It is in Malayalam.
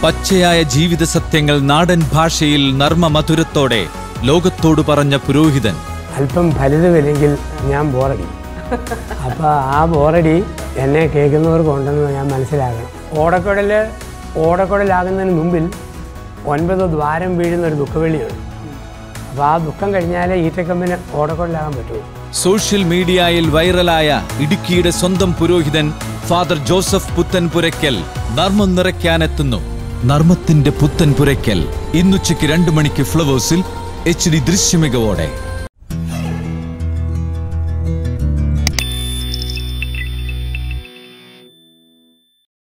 പച്ചയായ ജീവിത സത്യങ്ങൾ നാടൻ ഭാഷയിൽ നർമ്മമധുരത്തോടെ ലോകത്തോട് പറഞ്ഞ പുരോഹിതൻ അല്പം ഫലിതമില്ലെങ്കിൽ ഞാൻ ബോറടി അപ്പോൾ ആ ബോറടി എന്നെ കേൾക്കുന്നവർക്കുണ്ടെന്ന് ഞാൻ മനസ്സിലാക്കണം ഓടക്കുഴൽ ഓടക്കുഴലാകുന്നതിന് മുമ്പിൽ ഒൻപത് ദ്വാരം വീഴുന്ന ഒരു ദുഃഖവെള്ളിയുണ്ട് അപ്പോൾ ആ ദുഃഖം കഴിഞ്ഞാലേ ഈറ്റക്കമ്പിന് ഓടക്കുഴലാകാൻ പറ്റുള്ളൂ സോഷ്യൽ മീഡിയയിൽ വൈറലായ ഇടുക്കിയുടെ സ്വന്തം പുരോഹിതൻ ഫാദർ ജോസഫ് പുത്തൻപുരയ്ക്കൽ നർമ്മം നിറയ്ക്കാനെത്തുന്നു നർമ്മത്തിന്റെ പുത്തൻപുരയ്ക്കൽ ഇന്നുച്ചയ്ക്ക് രണ്ടു മണിക്ക് ഫ്ലവേഴ്സിൽ എച്ച് ഡി ദൃശ്യമികവോടെ